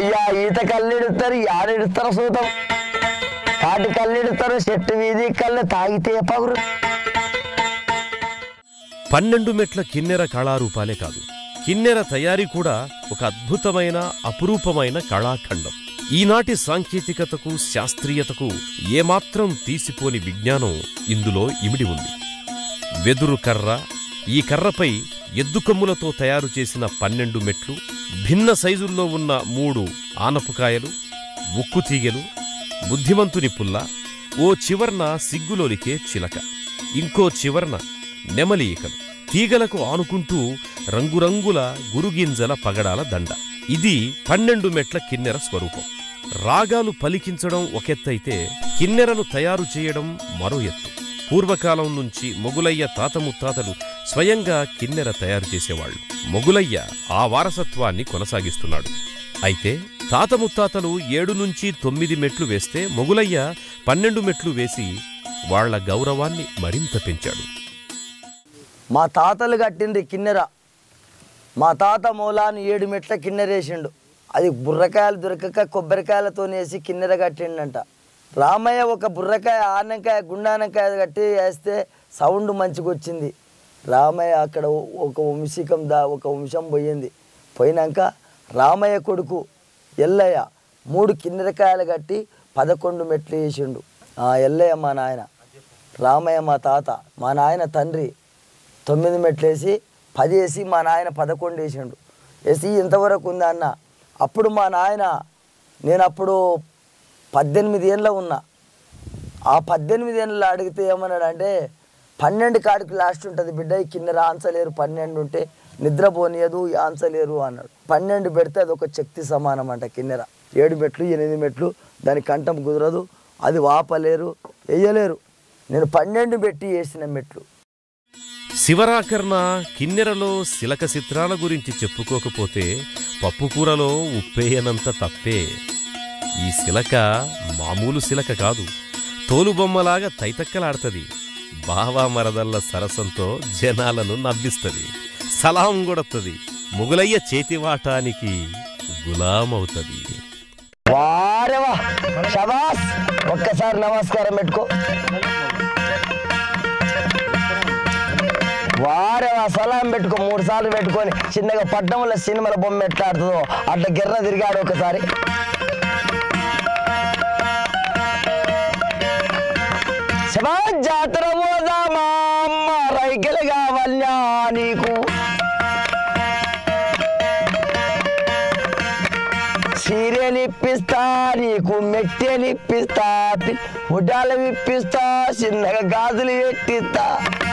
అయ్యా ఈత కళ్ళెడుతారు యాడెడుతారు సూతం తాటి కళ్ళెడుతారు చెట్టు వీధి కళ్ళు తాగితే పగురు పన్నెండు మెట్ల కిన్నెర కళారూపాలే కాదు కిన్నెర తయారీ కూడా ఒక అద్భుతమైన అపురూపమైన కళాఖండం ఈనాటి సాంకేతికతకు శాస్త్రీయతకు ఏమాత్రం తీసిపోని విజ్ఞానం ఇందులో ఇమిడి ఉంది వెదురు కర్ర ఈ కర్రపై ఎద్దుకొమ్ములతో తయారు చేసిన పన్నెండు మెట్లు భిన్న సైజుల్లో ఉన్న మూడు ఆనపుకాయలు ఉక్కు తీగెలు బుద్ధిమంతుని పుల్ల ఓ చివర్న సిగ్గులోలికే చిలక ఇంకో చివర్న నెమలి ఈకలు తీగలకు ఆనుకుంటూ రంగురంగుల గురుగింజల పగడాల దండ ఇది పన్నెండు మెట్ల కిన్నెర స్వరూపం రాగాలు పలికించడం ఒకెత్తైతే కిన్నెరను తయారు చేయడం మరో ఎత్తు పూర్వకాలం నుంచి మొగులయ్య తాత ముత్తాతలు స్వయంగా కిన్నెర తయారు చేసేవాళ్లు మొగులయ్య ఆ వారసత్వాన్ని కొనసాగిస్తున్నాడు అయితే తాత ముత్తాతలు ఏడు నుంచి తొమ్మిది మెట్లు వేస్తే మొగులయ్య పన్నెండు మెట్లు వేసి వాళ్ల గౌరవాన్ని మరింత పెంచాడు మా తాతలు కట్టింది కిన్నెర మా తాత మూలాన్ని ఏడు మెట్ల కిన్నెరేసిండు అది బుర్రకాయలు దొరకక కొబ్బరికాయలతో వేసి కిన్నెర కట్టిండంట రామయ్య ఒక బుర్రకాయ ఆనకాయ గుండానకాయ కట్టి వేస్తే సౌండ్ మంచిగా వచ్చింది రామయ్య అక్కడ ఒక వంశీకం దా ఒక వంశం పోయింది పోయినాక రామయ్య కొడుకు ఎల్లయ్య మూడు కిన్నెరకాయలు కట్టి పదకొండు మెట్లు వేసిండు ఆ ఎల్లయ్య మా నాయన రామయ్య మా తాత మా నాయన తండ్రి తొమ్మిది మెట్లు వేసి పది వేసి మా నాయన పదకొండు వేసిండు వేసి ఇంతవరకు ఉందా అన్న అప్పుడు మా నాయన నేను అప్పుడు పద్దెనిమిది ఏళ్ళ ఉన్నా ఆ పద్దెనిమిది ఏళ్ళలో అడిగితే ఏమన్నాడు అంటే పన్నెండు కాడికి లాస్ట్ ఉంటుంది బిడ్డ ఈ కింద ఆన్సలేరు పన్నెండు ఉంటే నిద్రపోనియదు ఈ ఆన్సలేరు అన్నాడు పన్నెండు పెడితే అది ఒక శక్తి సమానం అంట కిన్నెర ఏడు మెట్లు ఎనిమిది మెట్లు దాని కంఠం కుదరదు అది వాపలేరు వేయలేరు నేను పన్నెండు పెట్టి వేసిన మెట్లు శివరాకర్ణ కిన్నెరలో శిలక చిత్రాల గురించి చెప్పుకోకపోతే పప్పుకూరలో ఉప్పేయనంత తప్పే ఈ శిలక మామూలు శిలక కాదు తోలుబొమ్మలాగా తైతక్కలాడుతది బావా మరదల్ల సరసంతో జనాలను నవ్విస్తది సలాం కొడతది మొగులయ్య చేతివాటానికి గులామవుతది వారేవా షబాస్ ఒక్కసారి నమస్కారం పెట్టుకో వారేవా సలాం పెట్టుకో మూడు సార్లు పెట్టుకొని చిన్నగా పట్టణంలో సినిమాల బొమ్మ ఎట్లా ఆడుతుందో అట్లా గిర్ర తిరిగాడు ఒకసారి శబాస్ జాతర పోదామా అమ్మ రైకెలు కావాలా నీకు సీరియల్ ఇప్పిస్తా నీకు మెట్టెలు ఇప్పిస్తా ముడ్డాలు ఇప్పిస్తా చిన్నగా గాజులు పెట్టిస్తా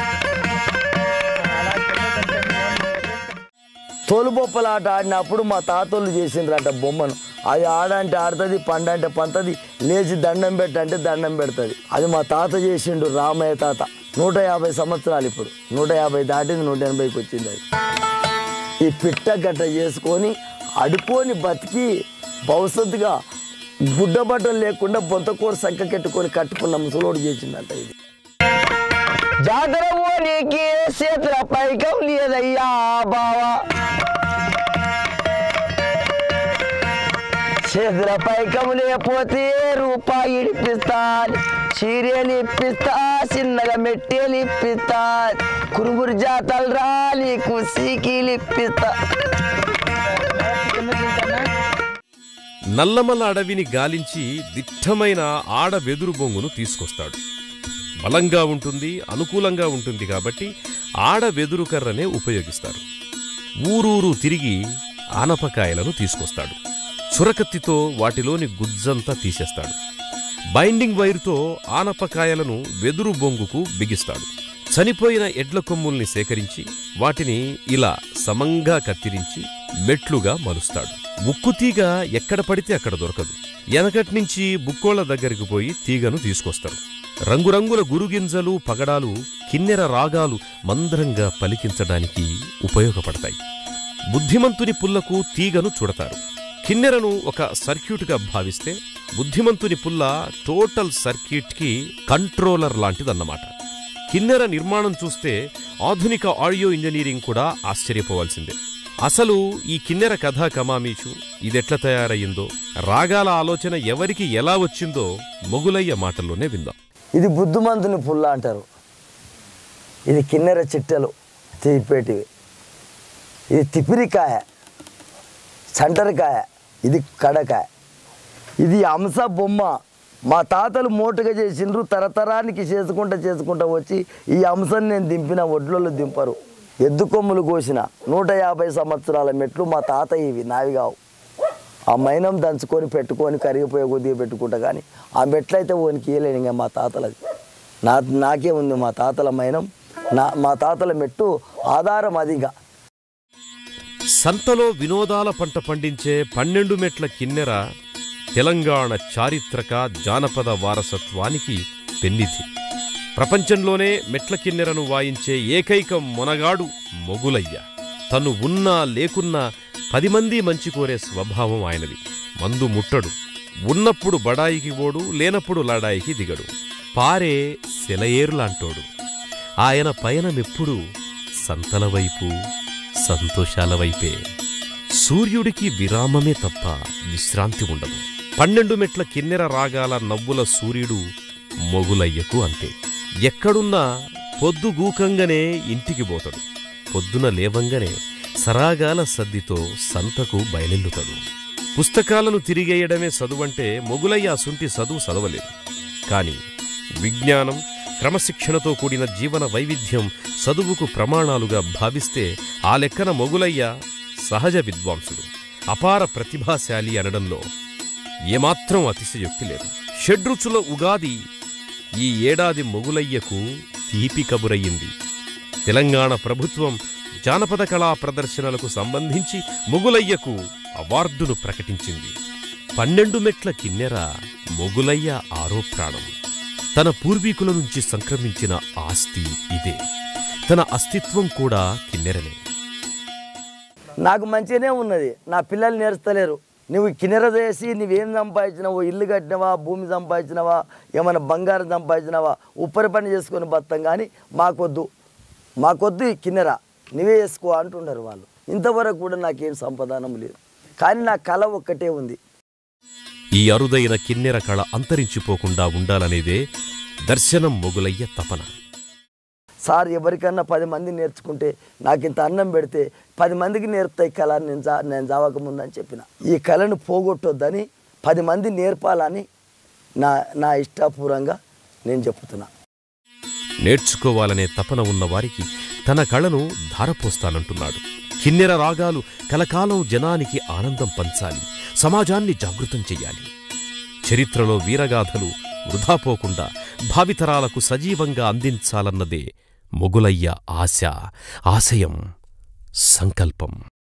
తోలుబొప్పలాట ఆడినప్పుడు మా తాతోళ్ళు చేసిండ్రట బొమ్మను అది ఆడంటే ఆడుతుంది పండంటే పంతది లేచి దండం పెట్టంటే దండం పెడుతుంది అది మా తాత చేసిండు రామయ్య తాత నూట యాభై సంవత్సరాలు ఇప్పుడు నూట యాభై దాటింది నూట ఎనభైకి వచ్చింది అది ఈ పిట్ట గట్ట చేసుకొని అడుకొని బతికి భవిష్యత్తుగా గుడ్డ బట్టలు లేకుండా బొంతకూర సంఖ్య కట్టుకొని కట్టుకున్న ముసలోడు చేసిందంట ఇది జాతర నీకి చేతుల పైకం లేదయ్యా బావా చేతుల పైకం లేకపోతే రూపాయి ఇడిపిస్తా చీరలు ఇప్పిస్తా చిన్నగా మెట్టెలు ఇప్పిస్తా కురుగురు జాతలు రా నీకు సీకీలు ఇప్పిస్తా నల్లమల్ల అడవిని గాలించి దిట్టమైన ఆడ వెదురు బొంగును తీసుకొస్తాడు బలంగా ఉంటుంది అనుకూలంగా ఉంటుంది కాబట్టి ఆడ వెదురు కర్రనే ఉపయోగిస్తారు ఊరూరు తిరిగి ఆనపకాయలను తీసుకొస్తాడు చురకత్తితో వాటిలోని గుజ్జంతా తీసేస్తాడు బైండింగ్ వైరుతో ఆనపకాయలను వెదురు బొంగుకు బిగిస్తాడు చనిపోయిన ఎడ్ల కొమ్ముల్ని సేకరించి వాటిని ఇలా సమంగా కత్తిరించి మెట్లుగా మలుస్తాడు ముక్కు తీగ ఎక్కడ పడితే అక్కడ దొరకదు ఎనకట్నుంచి బుక్కోళ్ల దగ్గరికి పోయి తీగను తీసుకొస్తారు రంగురంగుల గురుగింజలు పగడాలు కిన్నెర రాగాలు మంద్రంగా పలికించడానికి ఉపయోగపడతాయి బుద్ధిమంతుని పుల్లకు తీగను చుడతారు కిన్నెరను ఒక సర్క్యూట్గా భావిస్తే బుద్ధిమంతుని పుల్ల టోటల్ సర్క్యూట్కి కంట్రోలర్ లాంటిదన్నమాట కిన్నెర నిర్మాణం చూస్తే ఆధునిక ఆడియో ఇంజనీరింగ్ కూడా ఆశ్చర్యపోవాల్సిందే అసలు ఈ కిన్నెర కథా కమామీచు ఇదెట్ల తయారయ్యిందో రాగాల ఆలోచన ఎవరికి ఎలా వచ్చిందో మొగులయ్య మాటల్లోనే విందాం ఇది బుద్ధుమంతుని పుల్ల అంటారు ఇది కిన్నెర చిట్టెలు తీపేటివి ఇది తిపిరికాయ సంటరికాయ ఇది కడకాయ ఇది హంస బొమ్మ మా తాతలు మోటుగా చేసిండ్రు తరతరానికి చేసుకుంటా చేసుకుంటా వచ్చి ఈ హంసని నేను దింపిన ఒడ్లలో దింపరు ఎద్దు కొమ్ములు కోసిన నూట యాభై సంవత్సరాల మెట్లు మా తాత ఇవి నావి కావు ఆ మైనం దంచుకొని పెట్టుకొని కరిగిపోయే కొద్దిగా పెట్టుకుంటా కానీ ఆ మెట్లయితే ఓనికి ఇయ్యలేను ఇంకా మా తాతలది నా నాకే ఉంది మా తాతల మైనం నా మా తాతల మెట్టు ఆధారం అదిగా సంతలో వినోదాల పంట పండించే పన్నెండు మెట్ల కిన్నెర తెలంగాణ చారిత్రక జానపద వారసత్వానికి పెన్నిధి ప్రపంచంలోనే మెట్ల కిన్నెరను వాయించే ఏకైక మొనగాడు మొగులయ్య తను ఉన్నా లేకున్నా పది మంది మంచి కోరే స్వభావం ఆయనది మందు ముట్టడు ఉన్నప్పుడు బడాయికి ఓడు లేనప్పుడు లడాయికి దిగడు పారే సెలయేరులాంటోడు ఆయన పయనమెప్పుడు సంతల వైపు సంతోషాల వైపే సూర్యుడికి విరామమే తప్ప విశ్రాంతి ఉండదు పన్నెండు మెట్ల కిన్నెర రాగాల నవ్వుల సూర్యుడు మొగులయ్యకు అంతే ఎక్కడున్నా పొద్దుగూకంగానే ఇంటికి పోతాడు పొద్దున లేవంగానే సరాగాల సద్దితో సంతకు బయలెల్లుతాడు పుస్తకాలను తిరిగేయడమే చదువంటే మొగులయ్య అసుంటి చదువు చదవలేదు కాని విజ్ఞానం క్రమశిక్షణతో కూడిన జీవన వైవిధ్యం చదువుకు ప్రమాణాలుగా భావిస్తే ఆ లెక్కన మొగులయ్య సహజ విద్వాంసుడు అపార ప్రతిభాశాలి అనడంలో ఏమాత్రం అతిశయోక్తి లేదు షడ్రుచుల ఉగాది ఈ ఏడాది మొగులయ్యకు తీపి కబురయ్యింది తెలంగాణ ప్రభుత్వం జానపద కళా ప్రదర్శనలకు సంబంధించి మొగులయ్యకు అవార్డును ప్రకటించింది పన్నెండు మెట్ల కిన్నెర మొగులయ్య ఆరో ప్రాణం తన పూర్వీకుల నుంచి సంక్రమించిన ఆస్తి ఇదే తన అస్తిత్వం కూడా కిన్నెరనే నాకు మంచిగానే ఉన్నది నా పిల్లలు నేర్స్తలేరు నువ్వు కిన్నెర చేసి నువ్వేం సంపాదించినావో ఇల్లు కట్టినవా భూమి సంపాదించినవా ఏమైనా బంగారం సంపాదించినవా ఉప్పరి పని చేసుకొని బతాం కానీ మాకొద్దు మాకొద్దు ఈ కిన్నెర నువ్వే చేసుకో అంటున్నారు వాళ్ళు ఇంతవరకు కూడా నాకేం సంపాదనం లేదు కానీ నా కళ ఒక్కటే ఉంది ఈ అరుదైన కిన్నెర కళ అంతరించిపోకుండా ఉండాలనేదే దర్శనం మొగులయ్య తపన సార్ ఎవరికన్నా పది మంది నేర్చుకుంటే నాకు ఇంత అన్నం పెడితే పది మందికి నేర్పుతాయి కళ నేను జా నేను చావకముందని చెప్పిన ఈ కళను పోగొట్టొద్దని పది మంది నేర్పాలని నా నా ఇష్టపూర్వంగా నేను చెప్తున్నా నేర్చుకోవాలనే తపన ఉన్న వారికి తన కళను ధారపోస్తానంటున్నాడు కిన్నెర రాగాలు కలకాలం జనానికి ఆనందం పంచాలి సమాజాన్ని జాగృతం చెయ్యాలి చరిత్రలో వీరగాథలు వృధా పోకుండా భావితరాలకు సజీవంగా అందించాలన్నదే మొగులయ్య ఆశ ఆశయం సంకల్పం